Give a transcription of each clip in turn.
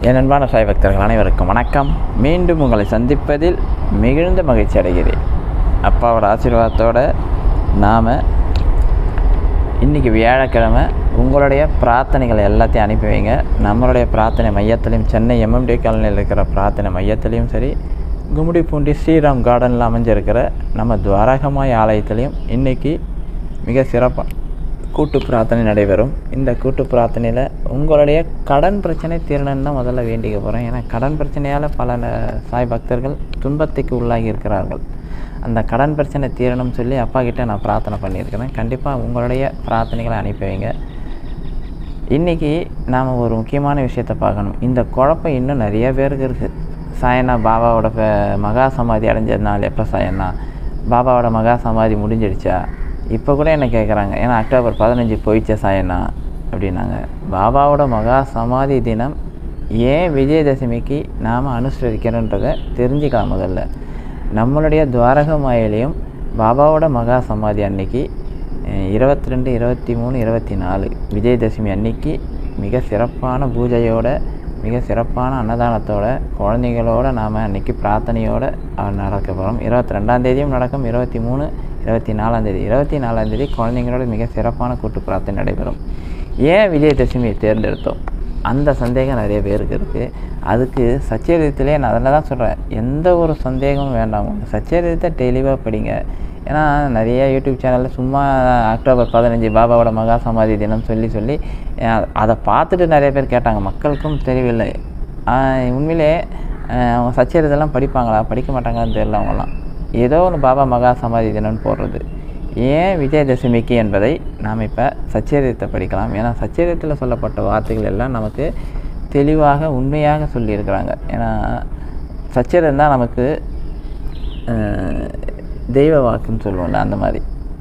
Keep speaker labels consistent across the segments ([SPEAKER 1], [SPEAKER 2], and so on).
[SPEAKER 1] என் அன்பான சாய் பக்தர்கள் அனைவருக்கும் வணக்கம் மீண்டும் உங்களை சந்திப்பதில் மிகுந்த மகிழ்ச்சி அடைகிறேன் அப்பாவோட ஆசீர்வாதத்தோடு நாம் இன்றைக்கி வியாழக்கிழமை உங்களுடைய பிரார்த்தனைகள் எல்லாத்தையும் அனுப்பி வைங்க நம்மளுடைய பிரார்த்தனை மையத்திலையும் சென்னை எம்எம்டி காலனியில் இருக்கிற பிரார்த்தனை மையத்திலையும் சரி கும்மிடிப்பூண்டி ஸ்ரீராம் கார்டனில் அமைஞ்சிருக்கிற நம்ம துவாரகமாய் ஆலயத்திலையும் இன்றைக்கி மிக சிறப்பாக கூட்டு பிரார்த்தனை நடைபெறும் இந்த கூட்டு பிரார்த்தனையில் உங்களுடைய கடன் பிரச்சனை தீரணும்னு தான் முதல்ல வேண்டிக்க போகிறேன் ஏன்னா கடன் பிரச்சனையால் பல ந- சாய் பக்தர்கள் துன்பத்துக்கு உள்ளாகி இருக்கிறார்கள் அந்த கடன் பிரச்சனை தீரணும்னு சொல்லி அப்பா கிட்ட நான் பிரார்த்தனை பண்ணியிருக்கிறேன் கண்டிப்பாக உங்களுடைய பிரார்த்தனைகளை அனுப்பி வைங்க இன்றைக்கி நாம் ஒரு முக்கியமான விஷயத்தை பார்க்கணும் இந்த குழப்பம் இன்னும் நிறைய பேருக்கு இருக்குது சாயனா பாபாவோட ப- மகா சமாதி அடைஞ்ச நாள் எப்போ சாயனா பாபாவோட மகா சமாதி முடிஞ்சிடுச்சா இப்போ கூட என்ன கேட்குறாங்க ஏன்னா அக்டோபர் பதினஞ்சு போயிடுச்சா சாயனா அப்படின்னாங்க பாபாவோட மகா சமாதி தினம் ஏன் விஜயதசமிக்கு நாம் அனுசரிக்கிறோன்றதை தெரிஞ்சுக்கலாம் முதல்ல நம்மளுடைய துவாரக மாயிலையும் பாபாவோட மகா சமாதி அன்னைக்கு இருபத்தி ரெண்டு இருபத்தி மூணு இருபத்தி நாலு விஜயதசமி அன்னைக்கு மிக சிறப்பான பூஜையோட மிக சிறப்பான அன்னதானத்தோட குழந்தைங்களோட நாம் அன்னைக்கு பிரார்த்தனையோட அஹ், நடக்க போகிறோம் இருபத்தி ரெண்டாம் தேதியும் நடக்கும் இருபத்தி மூணு இருபத்தி நாலாம் தேதி இருபத்தி நாலாம் தேதி குழந்தைங்களோட மிக சிறப்பான கூட்டு பிரார்த்தனை நடைபெறும் ஏன் விஜயதசமியை தேர்ந்தெடுத்தோம் அந்த சந்தேகம் நிறைய பேருக்கு இருக்குது அதுக்கு சச்சரித்திலே நான் அதில் தான் சொல்கிறேன் எந்த ஒரு சந்தேகமும் வேண்டாம் சச்சரித்தை தெளிவாக படிங்க ஏன்னா நிறைய யூடியூப் சேனலில் சும்மா அக்டோபர் பதினஞ்சு பாபாவோட மகா சமாதி தினம் சொல்லி சொல்லி அஹ், அதை பார்த்துட்டு நிறைய பேர் கேட்டாங்க மக்களுக்கும் தெரியவில்லை ஆஹ், உண்மையிலே அஹ், அவங்க சச்சரித்தெல்லாம் படிப்பாங்களா படிக்க மாட்டாங்கன்னு தெரியல அவங்களாம் ஏதோ ஒன்று பாபா மகா சமாதி தினம்னு போடுறது ஏன் விஜயதசமிக்கு என்பதை நாம் இப்போ சச்சரித்தை படிக்கலாம் ஏன்னா சச்சரித்தில் சொல்லப்பட்ட வார்த்தைகள் எல்லாம் நமக்கு தெளிவாக உண்மையாக சொல்லியிருக்கிறாங்க ஏன்னா சச்சரிதம் தான் நமக்கு அஹ், தெய்வ வாக்குன்னு சொல்லுவோம்ல அந்த மாதிரி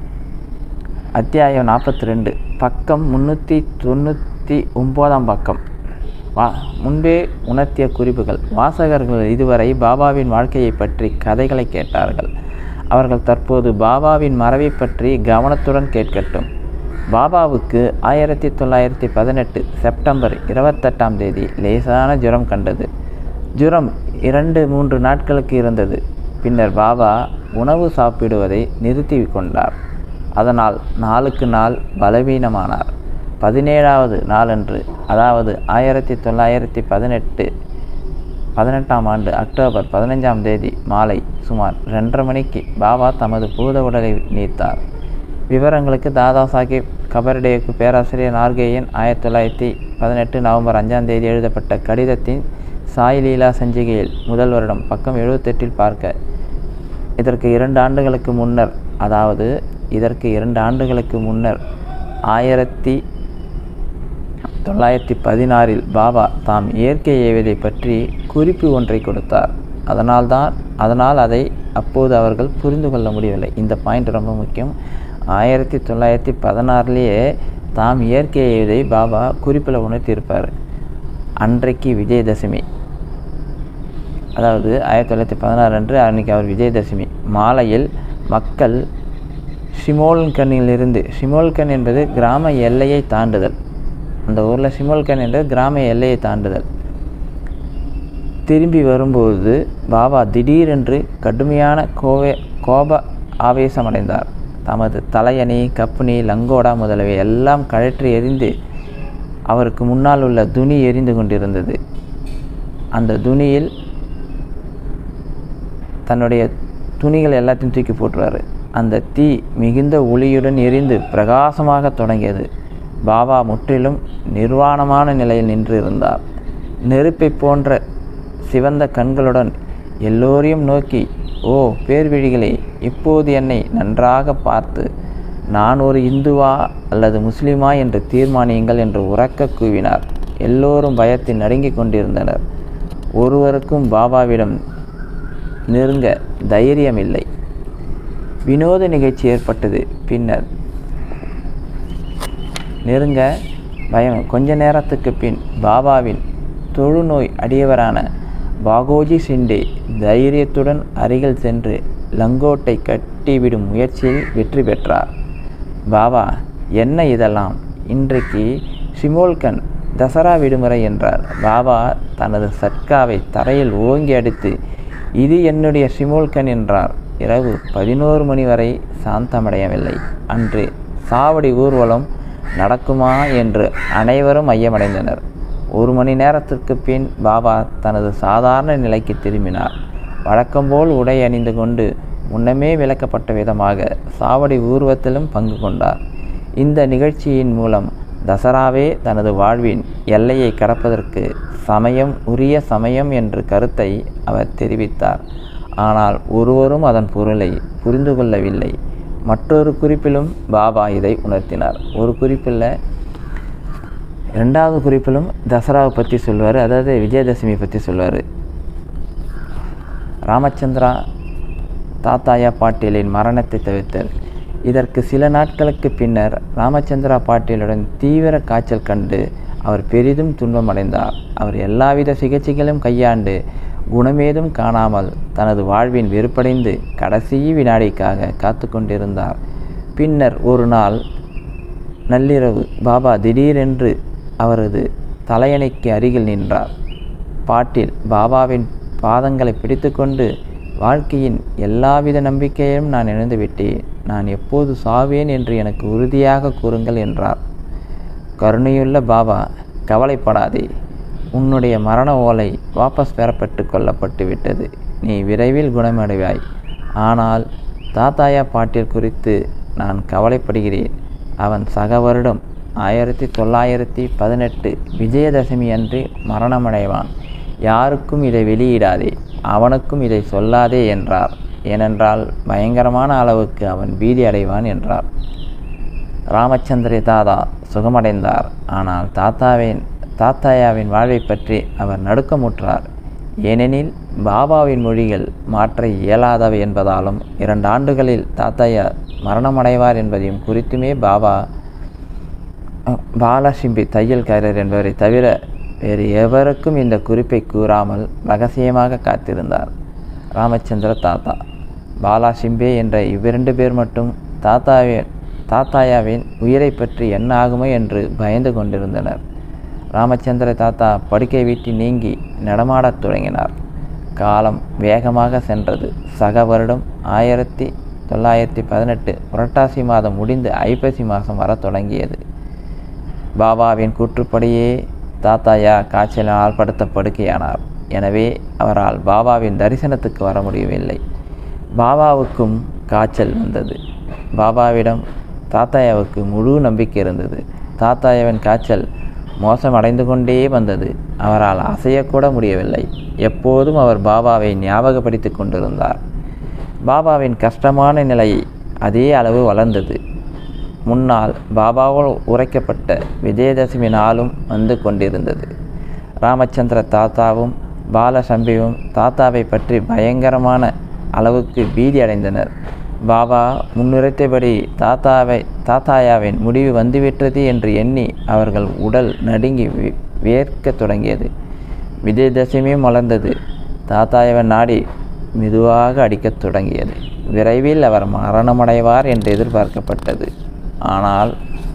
[SPEAKER 1] அத்தியாயம் நாற்பத்தி ரெண்டு பக்கம் முந்நூற்றி தொண்ணூற்றி ஒம்போதாம் பக்கம் வா முன்பே உணர்த்திய குறிப்புகள் வாசகர்கள் இதுவரை பாபாவின் வாழ்க்கையை பற்றி கதைகளை கேட்டார்கள் அவர்கள் தற்போது பாபாவின் மறைவை பற்றி கவனத்துடன் கேட்கட்டும் பாபாவுக்கு ஆயிரத்தி தொள்ளாயிரத்தி பதினெட்டு செப்டம்பர் இருபத்தெட்டாம் தேதி லேசான ஜுரம் கண்டது ஜுரம் இரண்டு மூன்று நாட்களுக்கு இருந்தது பின்னர் பாபா உணவு சாப்பிடுவதை நிறுத்தி கொண்டார் அதனால் நாளுக்கு நாள் பலவீனமானார் பதினேழாவது நாளன்று அதாவது ஆயிரத்தி தொள்ளாயிரத்தி பதினெட்டு பதினெட்டாம் ஆண்டு அக்டோபர் பதினஞ்சாம் தேதி மாலை சுமார் ரெண்டரை மணிக்கு பாபா தமது பூத உடலை நீத்தார் விவரங்களுக்கு தாதா சாஹிப் கபர்டேவுக்கு பேராசிரியர் நார்கேயன் ஆயிரத்தி தொள்ளாயிரத்தி பதினெட்டு நவம்பர் அஞ்சாம் தேதி எழுதப்பட்ட கடிதத்தின் சாய் லீலா சஞ்சிகையில் முதல் வருடம் பக்கம் எழுபத்தெட்டில் பார்க்க இதற்கு இரண்டு ஆண்டுகளுக்கு முன்னர் அதாவது இதற்கு இரண்டு ஆண்டுகளுக்கு முன்னர் ஆயிரத்தி தொள்ளாயிரத்தி பதினாறில் பாபா தாம் இயற்கை ஏவதை பற்றி குறிப்பு ஒன்றை கொடுத்தார் அதனால்தான் அதனால் அதை அப்போது அவர்கள் புரிந்து கொள்ள முடியவில்லை இந்த பாயிண்ட் ரொம்ப முக்கியம் ஆயிரத்தி தொள்ளாயிரத்தி பதினாறுலேயே தாம் இயற்கை ஏவதை பாபா குறிப்பில் உணர்த்தியிருப்பார் அன்றைக்கு விஜயதசமி அதாவது ஆயிரத்தி தொள்ளாயிரத்தி பதினாறு அன்று அன்றைக்கி அவர் விஜயதசமி மாலையில் மக்கள் ஷிமோல்கனிலிருந்து ஷிமோல்கன் என்பது கிராம எல்லையை தாண்டுதல் அந்த ஊரில் ஷிமோல்கன் என்பது கிராம எல்லையை தாண்டுதல் திரும்பி வரும்போது பாபா திடீரென்று கடுமையான கோவே கோப ஆவேசமடைந்தார் தமது தலையணி கப்புனி லங்கோடா முதலவை எல்லாம் கழற்றி எறிந்து அவருக்கு முன்னால் உள்ள துணி எரிந்து கொண்டிருந்தது அந்த துணியில் தன்னுடைய துணிகள் எல்லாத்தையும் தூக்கி போட்டுருவார் அந்த தீ மிகுந்த ஒளியுடன் எரிந்து பிரகாசமாக தொடங்கியது பாபா முற்றிலும் நிர்வாணமான நிலையில் நின்று இருந்தார் நெருப்பை போன்ற சிவந்த கண்களுடன் எல்லோரையும் நோக்கி ஓ பேர்விழிகளே இப்போது என்னை நன்றாக பார்த்து நான் ஒரு இந்துவா அல்லது முஸ்லிமா என்று தீர்மானியுங்கள் என்று உறக்க கூவினார் எல்லோரும் பயத்தில் நடுங்கிக் கொண்டிருந்தனர் ஒருவருக்கும் பாபாவிடம் நெருங்க தைரியம் இல்லை வினோத நிகழ்ச்சி ஏற்பட்டது பின்னர் நெருங்க பயம் கொஞ்ச நேரத்துக்கு பின் பாபாவின் தொழுநோய் அடியவரான பாகோஜி சிண்டே தைரியத்துடன் அருகில் சென்று லங்கோட்டை கட்டிவிடும் முயற்சியில் வெற்றி பெற்றார் பாபா என்ன இதெல்லாம் இன்றைக்கு ஷிமோல்கன் தசரா விடுமுறை என்றார் பாபா தனது சட்காவை தரையில் ஓங்கி அடித்து இது என்னுடைய சிமோல்கன் என்றார் இரவு பதினோரு மணி வரை சாந்தமடையவில்லை அன்று சாவடி ஊர்வலம் நடக்குமா என்று அனைவரும் ஐயமடைந்தனர் ஒரு மணி நேரத்திற்கு பின் பாபா தனது சாதாரண நிலைக்கு திரும்பினார் வழக்கம்போல் உடை அணிந்து கொண்டு முன்னமே விளக்கப்பட்ட விதமாக சாவடி ஊர்வத்திலும் பங்கு கொண்டார் இந்த நிகழ்ச்சியின் மூலம் தசராவே தனது வாழ்வின் எல்லையை கடப்பதற்கு சமயம் உரிய சமயம் என்ற கருத்தை அவர் தெரிவித்தார் ஆனால் ஒருவரும் அதன் பொருளை புரிந்து கொள்ளவில்லை மற்றொரு குறிப்பிலும் பாபா இதை உணர்த்தினார் ஒரு குறிப்பில் ரெண்டாவது குறிப்பிலும் தசராவை பற்றி சொல்லுவார் அதாவது விஜயதசமி பற்றி சொல்லுவார் ராமச்சந்திரா தாத்தாயா பாட்டீலின் மரணத்தை தவிர்த்தல் இதற்கு சில நாட்களுக்கு பின்னர் ராமச்சந்திரா பாட்டீலுடன் தீவிர காய்ச்சல் கண்டு அவர் பெரிதும் துன்பமடைந்தார் அவர் எல்லாவித சிகிச்சைகளும் கையாண்டு குணமேதும் காணாமல் தனது வாழ்வின் வெறுப்படைந்து கடைசி வினாடிக்காக காத்து கொண்டிருந்தார் பின்னர் ஒரு நாள் நள்ளிரவு பாபா திடீரென்று அவரது தலையணைக்கு அருகில் நின்றார் பாட்டில் பாபாவின் பாதங்களை பிடித்துக்கொண்டு வாழ்க்கையின் எல்லாவித நம்பிக்கையும் நான் இழந்துவிட்டேன் நான் எப்போது சாவேன் என்று எனக்கு உறுதியாக கூறுங்கள் என்றார் கருணையுள்ள பாபா கவலைப்படாதே உன்னுடைய மரண ஓலை வாபஸ் பெறப்பட்டு கொள்ளப்பட்டு விட்டது நீ விரைவில் குணமடைவாய் ஆனால் தாத்தாயா பாட்டில் குறித்து நான் கவலைப்படுகிறேன் அவன் சக வருடம் ஆயிரத்தி தொள்ளாயிரத்தி பதினெட்டு விஜயதசமி அன்று மரணமடைவான் யாருக்கும் இதை வெளியிடாதே அவனுக்கும் இதை சொல்லாதே என்றார் ஏனென்றால் பயங்கரமான அளவுக்கு அவன் பீதி அடைவான் என்றார் ராமச்சந்திர தாதா சுகமடைந்தார் ஆனால் தாத்தாவின் தாத்தாயாவின் வாழ்வை பற்றி அவர் நடுக்கமுற்றார் ஏனெனில் பாபாவின் மொழிகள் மாற்ற இயலாதவை என்பதாலும் இரண்டு ஆண்டுகளில் தாத்தாயா மரணமடைவார் என்பதையும் குறித்துமே பாபா பாலசிம்பி தையல்காரர் என்பவரை தவிர வேறு எவருக்கும் இந்த குறிப்பை கூறாமல் ரகசியமாக காத்திருந்தார் ராமச்சந்திர தாத்தா பாலா சிம்பே என்ற இவ்விரண்டு பேர் மட்டும் தாத்தாவின் தாத்தாயாவின் உயிரை பற்றி என்ன ஆகுமோ என்று பயந்து கொண்டிருந்தனர் ராமச்சந்திர தாத்தா படுக்கை வீட்டி நீங்கி நடமாடத் தொடங்கினார் காலம் வேகமாக சென்றது சக வருடம் ஆயிரத்தி தொள்ளாயிரத்தி பதினெட்டு புரட்டாசி மாதம் முடிந்து ஐப்பசி மாதம் வரத் தொடங்கியது பாபாவின் கூற்றுப்படியே தாத்தாயா காய்ச்சலினால் படுத்த படுக்கையானார் எனவே அவரால் பாபாவின் தரிசனத்துக்கு வர முடியவில்லை பாபாவுக்கும் காய்ச்சல் வந்தது பாபாவிடம் தாத்தாயாவுக்கு முழு நம்பிக்கை இருந்தது தாத்தாயாவின் காய்ச்சல் மோசமடைந்து கொண்டே வந்தது அவரால் அசையக்கூட முடியவில்லை எப்போதும் அவர் பாபாவை ஞாபகப்படுத்தி கொண்டிருந்தார் பாபாவின் கஷ்டமான நிலை அதே அளவு வளர்ந்தது முன்னால் பாபாவால் உரைக்கப்பட்ட விஜயதசமி நாளும் வந்து கொண்டிருந்தது ராமச்சந்திர தாத்தாவும் பாலசம்பியும் தாத்தாவை பற்றி பயங்கரமான அளவுக்கு பீதி அடைந்தனர் பாபா முன்னுரைத்தபடி தாத்தாவை தாத்தாயாவின் முடிவு வந்துவிட்டது என்று எண்ணி அவர்கள் உடல் நடுங்கி வேர்க்கத் தொடங்கியது விஜயதசமியும் வளர்ந்தது தாத்தாயாவின் நாடி மெதுவாக அடிக்கத் தொடங்கியது விரைவில் அவர் மரணமடைவார் என்று எதிர்பார்க்கப்பட்டது ஆனால்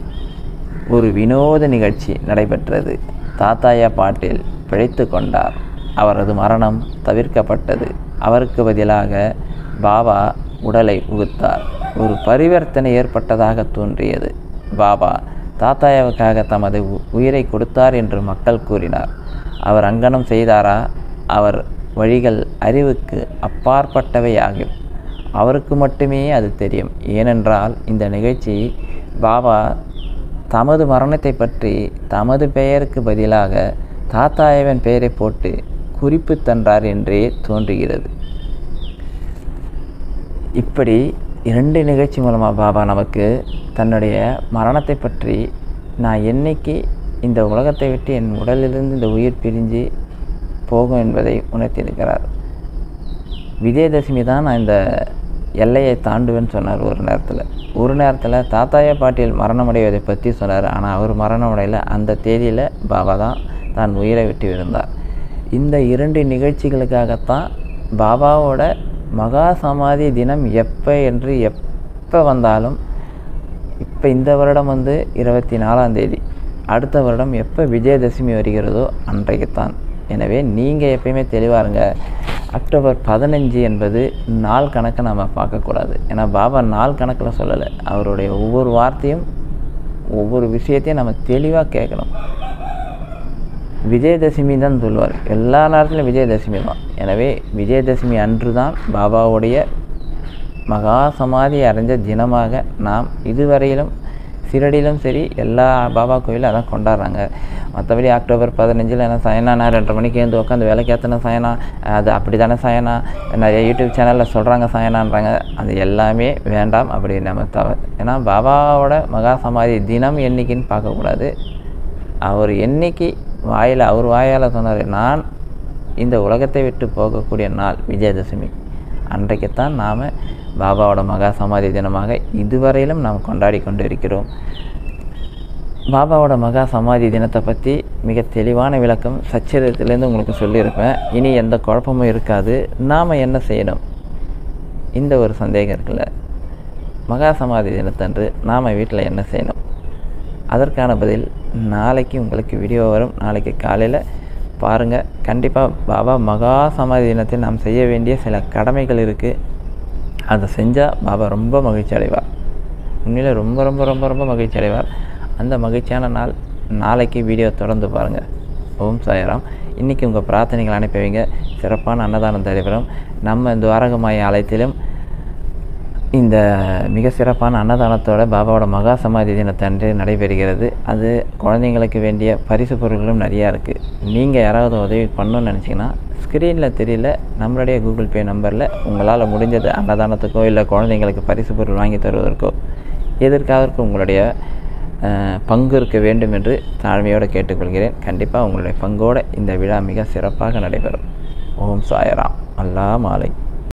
[SPEAKER 1] ஒரு வினோத நிகழ்ச்சி நடைபெற்றது தாத்தாயா பாட்டில் பிழைத்து கொண்டார் அவரது மரணம் தவிர்க்கப்பட்டது அவருக்கு பதிலாக பாபா உடலை உகுத்தார் ஒரு பரிவர்த்தனை ஏற்பட்டதாக தோன்றியது பாபா தாத்தாயாவுக்காக தமது உயிரை கொடுத்தார் என்று மக்கள் கூறினார் அவர் அங்கனம் செய்தாரா அவர் வழிகள் அறிவுக்கு அப்பாற்பட்டவை ஆகும் அவருக்கு மட்டுமே அது தெரியும் ஏனென்றால் இந்த நிகழ்ச்சி பாபா தமது மரணத்தை பற்றி தமது பெயருக்கு பதிலாக தாத்தாயவன் பெயரை போட்டு குறிப்பு தந்தார் என்றே தோன்றுகிறது இப்படி இரண்டு நிகழ்ச்சி மூலமாக பாபா நமக்கு தன்னுடைய மரணத்தை பற்றி நான் என்னைக்கு இந்த உலகத்தை விட்டு என் உடலிலிருந்து இந்த உயிர் பிரிஞ்சு போகும் என்பதை உணர்த்தியிருக்கிறார் விஜயதசமி தான் நான் இந்த எல்லையை தாண்டுவேன்னு சொன்னார் ஒரு நேரத்தில் ஒரு நேரத்தில் தாத்தாயா பாட்டியல் மரணமடைவதை பற்றி சொன்னார் ஆனால் அவர் மரணமடையில் அந்த தேதியில் பாபா தான் தான் உயிரை விட்டு இருந்தார் இந்த இரண்டு நிகழ்ச்சிகளுக்காகத்தான் பாபாவோட மகா சமாதி தினம் எப்போ என்று எப்போ வந்தாலும் இப்போ இந்த வருடம் வந்து இருபத்தி நாலாம் தேதி அடுத்த வருடம் எப்போ விஜயதசமி வருகிறதோ அன்றைக்குத்தான் எனவே நீங்கள் எப்பயுமே தெளிவாக இருங்க அக்டோபர் பதினஞ்சு என்பது நாள் கணக்கை நம்ம பார்க்கக்கூடாது ஏன்னா பாபா நாள் கணக்கில் சொல்லலை அவருடைய ஒவ்வொரு வார்த்தையும் ஒவ்வொரு விஷயத்தையும் நம்ம தெளிவாக கேட்கணும் விஜயதசமி தான் சொல்லுவார் எல்லா நேரத்திலும் விஜயதசமி தான் எனவே விஜயதசமி அன்று தான் பாபாவுடைய மகா சமாதி அடைஞ்ச தினமாக நாம் இதுவரையிலும் சிரடியிலும் சரி எல்லா பாபா கோயிலும் அதான் கொண்டாடுறாங்க மற்றபடி அக்டோபர் பதினஞ்சில் என்ன சயனா ரெண்டரை மணிக்கு எழுந்து உட்காந்து வேலைக்கேற்றின சயனா அது அப்படி தானே சயனா நிறைய யூடியூப் சேனலில் சொல்கிறாங்க சயனான்றாங்க அது எல்லாமே வேண்டாம் அப்படி நம்ம தவறு ஏன்னா பாபாவோட மகா சமாதி தினம் என்னைக்குன்னு பார்க்கக்கூடாது அவர் என்னைக்கு வாயில் அவர் வாயால் சொன்னார் நான் இந்த உலகத்தை விட்டு போகக்கூடிய நாள் விஜயதசமி அன்றைக்குத்தான் நாம் பாபாவோட மகா சமாதி தினமாக இதுவரையிலும் நாம் கொண்டாடி கொண்டு இருக்கிறோம் பாபாவோட மகா சமாதி தினத்தை பற்றி மிக தெளிவான விளக்கம் சச்சரித்திலேருந்து உங்களுக்கு சொல்லியிருப்பேன் இனி எந்த குழப்பமும் இருக்காது நாம் என்ன செய்யணும் இந்த ஒரு சந்தேகம் இருக்குல்ல மகா சமாதி தினத்தன்று நாம் வீட்டில் என்ன செய்யணும் அதற்கான பதில் நாளைக்கு உங்களுக்கு வீடியோ வரும் நாளைக்கு காலையில் பாருங்கள் கண்டிப்பாக பாபா மகா சமாதி தினத்தில் நாம் செய்ய வேண்டிய சில கடமைகள் இருக்குது அதை செஞ்சால் பாபா ரொம்ப மகிழ்ச்சி அடைவார் உண்மையில் ரொம்ப ரொம்ப ரொம்ப ரொம்ப மகிழ்ச்சி அடைவார் அந்த மகிழ்ச்சியான நாள் நாளைக்கு வீடியோ தொடர்ந்து பாருங்கள் ஓம் சாயராம் இன்றைக்கி உங்கள் பிரார்த்தனைகள் அனுப்பி வைங்க சிறப்பான அன்னதானம் நடைபெறும் நம்ம துவாரகமாய ஆலயத்திலும் இந்த மிக சிறப்பான அன்னதானத்தோட பாபாவோட மகா சமாதி தினத்தன்று நடைபெறுகிறது அது குழந்தைங்களுக்கு வேண்டிய பரிசு பொருட்களும் நிறையா இருக்குது நீங்கள் யாராவது உதவி பண்ணணும்னு நினச்சிங்கன்னா ஸ்க்ரீனில் தெரியல நம்மளுடைய கூகுள் பே நம்பரில் உங்களால் முடிஞ்சது அன்னதானத்துக்கோ இல்லை குழந்தைங்களுக்கு பரிசு பொருள் வாங்கி தருவதற்கோ எதற்காக உங்களுடைய பங்கு இருக்க வேண்டும் என்று தாழ்மையோடு கேட்டுக்கொள்கிறேன் கண்டிப்பாக உங்களுடைய பங்கோடு இந்த விழா மிக சிறப்பாக நடைபெறும் ஓம் சாயராம் அல்லா மாலை